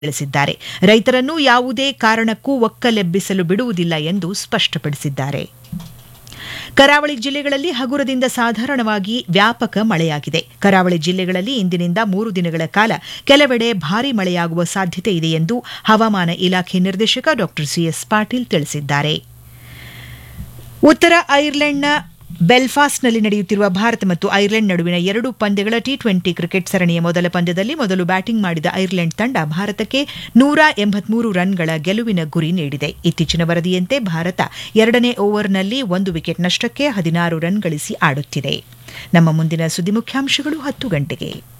ತಿಳಿಸಿದ್ದಾರೆ ರೈತರನ್ನು ಯಾವುದೇ ಕಾರಣಕ್ಕೂ ಒಕ್ಕಲೆಬ್ಬಿಸಲು ಬಿಡುವುದಿಲ್ಲ ಎಂದು ಸ್ಪಷ್ಟಪಡಿಸಿದ್ದಾರೆ ಕರಾವಳಿ ಜಿಲ್ಲೆಗಳಲ್ಲಿ ಹಗುರದಿಂದ ಸಾಧಾರಣವಾಗಿ ವ್ಯಾಪಕ ಮಳೆಯಾಗಿದೆ ಕರಾವಳಿ ಜಿಲ್ಲೆಗಳಲ್ಲಿ ಇಂದಿನಿಂದ ಮೂರು ದಿನಗಳ ಕಾಲ ಕೆಲವೆಡೆ ಭಾರೀ ಮಳೆಯಾಗುವ ಸಾಧ್ಯತೆ ಇದೆ ಎಂದು ಹವಾಮಾನ ಇಲಾಖೆ ನಿರ್ದೇಶಕ ಡಾ ಸಿಎಸ್ ಪಾಟೀಲ್ ತಿಳಿಸಿದ್ದಾರೆ ಉತ್ತರ ಐರ್ಲೆಂಡ್ನ ಬೆಲ್ಫಾಸ್ಟ್ನಲ್ಲಿ ನಡೆಯುತ್ತಿರುವ ಭಾರತ ಮತ್ತು ಐರ್ಲೆಂಡ್ ನಡುವಿನ ಎರಡು ಪಂದ್ಯಗಳ ಟಿ ಟ್ವೆಂಟಿ ಕ್ರಿಕೆಟ್ ಸರಣಿಯ ಮೊದಲ ಪಂದ್ಯದಲ್ಲಿ ಮೊದಲು ಬ್ಯಾಟಿಂಗ್ ಮಾಡಿದ ಐರ್ಲೆಂಡ್ ತಂಡ ಭಾರತಕ್ಕೆ ನೂರ ಎಂಬತ್ಮೂರು ರನ್ಗಳ ಗೆಲುವಿನ ಗುರಿ ನೀಡಿದೆ ಇತ್ತೀಚಿನ ವರದಿಯಂತೆ ಭಾರತ ಎರಡನೇ ಓವರ್ನಲ್ಲಿ ಒಂದು ವಿಕೆಟ್ ನಷ್ಟಕ್ಕೆ ಹದಿನಾರು ರನ್ ಗಳಿಸಿ ಆಡುತ್ತಿದೆ ನಮ್ಮ ಮುಂದಿನ ಸುದ್ದಿ ಮುಖ್ಯಾಂಶಗಳು ಹತ್ತು ಗಂಟೆಗೆ